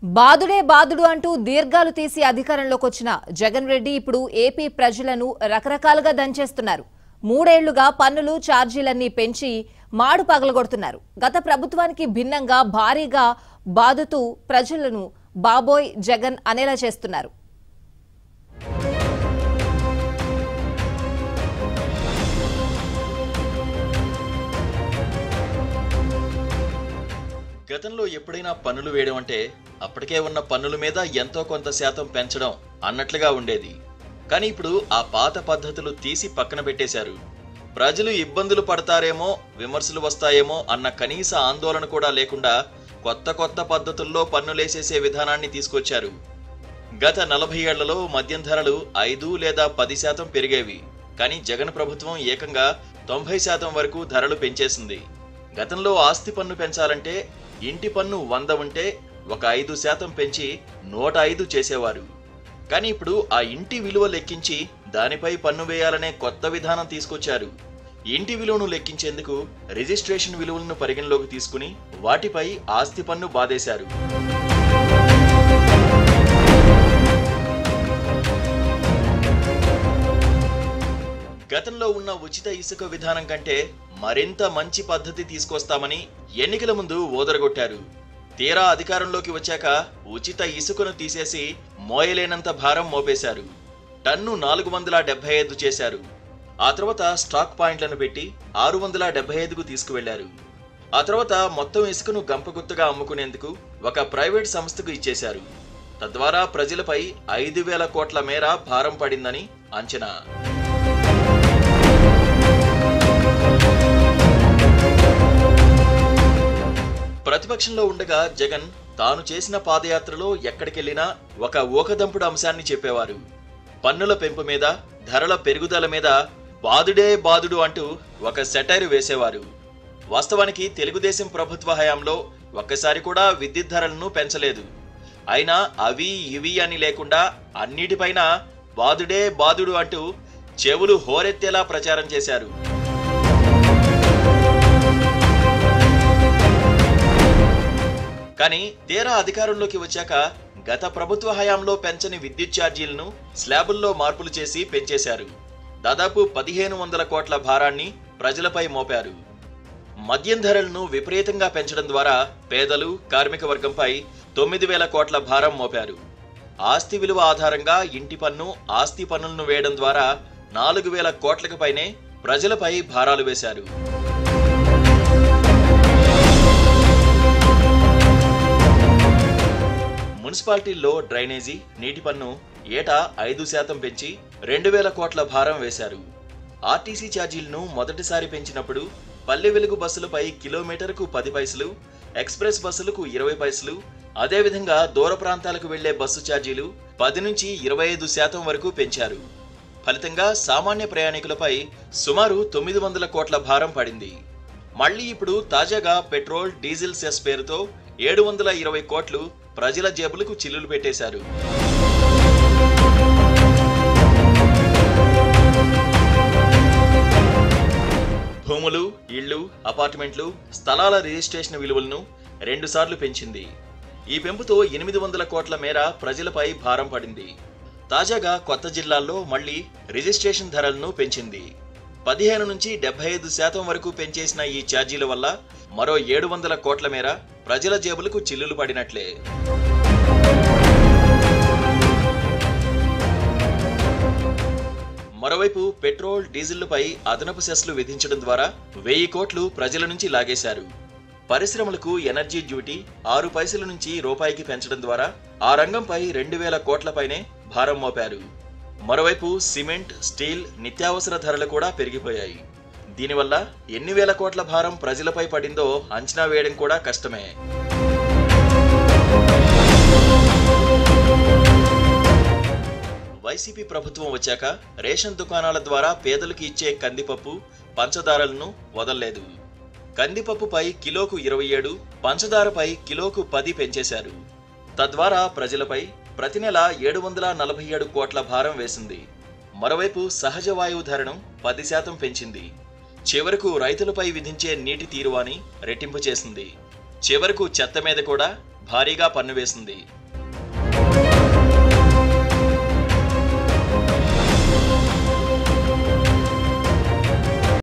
బాదుడే బాదుడు అంటూ దీర్ఘాలు తీసి అధికారంలోకి వచ్చిన జగన్ రెడ్డి ఇప్పుడు ఏపీ ప్రజలను రకరకాలుగా దంచేస్తున్నారు మూడేళ్లుగా పన్నులు ఛార్జీలన్నీ పెంచి మాడు పగలగొడుతున్నారు గత ప్రభుత్వానికి భిన్నంగా భారీగా బాదుతూ ప్రజలను బాబోయ్ జగన్ అనేలా చేస్తున్నారు గతంలో ఎప్పుడైనా పన్నులు వేయడం అంటే అప్పటికే ఉన్న పన్నుల మీద ఎంతో కొంత శాతం పెంచడం అన్నట్లుగా ఉండేది కానీ ఇప్పుడు ఆ పాత పద్ధతులు తీసి పక్కన పెట్టేశారు ప్రజలు ఇబ్బందులు పడతారేమో విమర్శలు వస్తాయేమో అన్న కనీస ఆందోళన కూడా లేకుండా కొత్త కొత్త పద్ధతుల్లో పన్నులేసేసే విధానాన్ని తీసుకొచ్చారు గత నలభై ఏళ్లలో మద్యం ధరలు ఐదు లేదా పది శాతం పెరిగేవి కానీ జగన్ ప్రభుత్వం ఏకంగా తొంభై శాతం వరకు ధరలు పెంచేసింది గతంలో ఆస్తి పన్ను పెంచాలంటే ఇంటి పన్ను వంద ఉంటే ఒక ఐదు శాతం పెంచి నూట ఐదు చేసేవారు కానీ ఇప్పుడు ఆ ఇంటి విలువ లెక్కించి దానిపై పన్ను వేయాలనే కొత్త విధానం తీసుకొచ్చారు ఇంటి విలువను లెక్కించేందుకు రిజిస్ట్రేషన్ విలువలను పరిగణలోకి తీసుకుని వాటిపై ఆస్తి పన్ను బాధేశారు గతంలో ఉన్న ఉచిత ఇసుక విధానం కంటే మరింత మంచి పద్ధతి తీసుకొస్తామని ఎన్నికల ముందు ఓదరగొట్టారు తీరా అధికారంలోకి వచ్చాక ఉచిత ఇసుకను తీసేసి మోయలేనంత భారం మోపేశారు టన్ను నాలుగు వందల డెబ్బై ఐదు చేశారు ఆ తర్వాత స్టాక్ పాయింట్లను పెట్టి ఆరు వందల డెబ్బై ఐదుకు తీసుకువెళ్లారు ఆ తర్వాత మొత్తం ఇసుకను గంపగుత్తగా అమ్ముకునేందుకు ఒక ప్రైవేట్ సంస్థకు ఇచ్చేశారు తద్వారా ప్రజలపై ఐదు వేల కోట్ల మేర భారం పడిందని అంచనా ప్రతిపక్షంలో ఉండగా జగన్ తాను చేసిన పాదయాత్రలో ఎక్కడికెళ్లినా ఒక ఊకదంపుడు అంశాన్ని చెప్పేవారు పన్నుల పెంపు మీద ధరల పెరుగుదల మీద బాదుడే బాదుడు అంటూ ఒక సెటైర్ వేసేవారు వాస్తవానికి తెలుగుదేశం ప్రభుత్వ హయాంలో ఒక్కసారి కూడా విద్యుత్ ధరలను పెంచలేదు అయినా అవి ఇవి అని లేకుండా అన్నిటిపైన బాదుడే బాదుడు అంటూ చెవులు హోరెత్తేలా ప్రచారం చేశారు కానీ తీరా అధికారంలోకి వచ్చాక గత ప్రభుత్వ హయాంలో పెంచని విద్యుత్ ఛార్జీలను స్లాబుల్లో మార్పులు చేసి పెంచేశారు దాదాపు పదిహేను వందల కోట్ల భారాన్ని ప్రజలపై మోపారు మద్యం ధరలను విపరీతంగా పెంచడం ద్వారా పేదలు కార్మిక వర్గంపై తొమ్మిది వేల కోట్ల భారం మోపారు ఆస్తి విలువ ఆధారంగా ఇంటి పన్ను ఆస్తి పన్నులను వేయడం ద్వారా నాలుగు వేల కోట్లకు పైనే ప్రజలపై భారాలు వేశారు మున్సిపాలిటీల్లో డ్రైనేజీ నీటి పన్ను ఏటా ఐదు శాతం పెంచి రెండు వేల కోట్ల భారం వేశారు ఆర్టీసీ ఛార్జీలను మొదటిసారి పెంచినప్పుడు పల్లె వెలుగు బస్సులపై కిలోమీటర్కు పది పైసలు ఎక్స్ప్రెస్ బస్సులకు ఇరవై పైసలు అదేవిధంగా దూర ప్రాంతాలకు వెళ్లే బస్సు ఛార్జీలు పది నుంచి ఇరవై ఐదు శాతం వరకు పెంచారు ఫలితంగా సామాన్య ప్రయాణికులపై సుమారు తొమ్మిది వందల కోట్ల భారం పడింది మళ్ళీ ఇప్పుడు తాజాగా పెట్రోల్ డీజిల్ సెస్ పేరుతో ఏడు వందల ఇరవై కోట్లు ప్రజల జేబులకు చిల్లులు పెట్టేశారు భూములు ఇళ్లు అపార్ట్మెంట్లు స్థలాల రిజిస్ట్రేషన్ విలువలను రెండుసార్లు పెంచింది ఈ పెంపుతో ఎనిమిది వందల కోట్ల మేర ప్రజలపై భారం పడింది తాజాగా కొత్త జిల్లాల్లో మళ్లీ రిజిస్ట్రేషన్ ధరలను పెంచింది పదిహేను నుంచి డెబ్బై ఐదు శాతం వరకు పెంచేసిన ఈ ఛార్జీల వల్ల మరో ఏడు వందల కోట్ల మేర ప్రజల జేబులకు చిల్లులు పడినట్లే మరోవైపు పెట్రోల్ డీజిళ్లపై అదనపు సెస్లు విధించడం ద్వారా వెయ్యి కోట్లు ప్రజల నుంచి లాగేశారు పరిశ్రమలకు ఎనర్జీ డ్యూటీ ఆరు పైసల నుంచి రూపాయికి పెంచడం ద్వారా ఆ రంగంపై రెండు వేల కోట్లపైనే భారం మోపారు మరోవైపు సిమెంట్ స్టీల్ నిత్యావసర ధరలు కూడా పెరిగిపోయాయి దీనివల్ల ఎన్ని వేల కోట్ల భారం ప్రజలపై పడిందో అంచనా వేయడం కూడా కష్టమే వైసీపీ ప్రభుత్వం వచ్చాక రేషన్ దుకాణాల ద్వారా పేదలకు ఇచ్చే కందిపప్పు పంచదారలను వదల్లేదు కందిపప్పుపై కిలోకు ఇరవై ఏడు పంచదారపై కిలోకు పది పెంచేశారు తద్వారా ప్రజలపై ప్రతి నెల ఏడు వందల నలభై ఏడు కోట్ల భారం వేసింది మరోవైపు సహజ వాయువు ధరను పది శాతం పెంచింది చివరకు రైతులపై విధించే నీటి తీరువాని రెట్టింపు చేసింది చివరకు చెత్త మీద కూడా భారీగా పన్ను వేసింది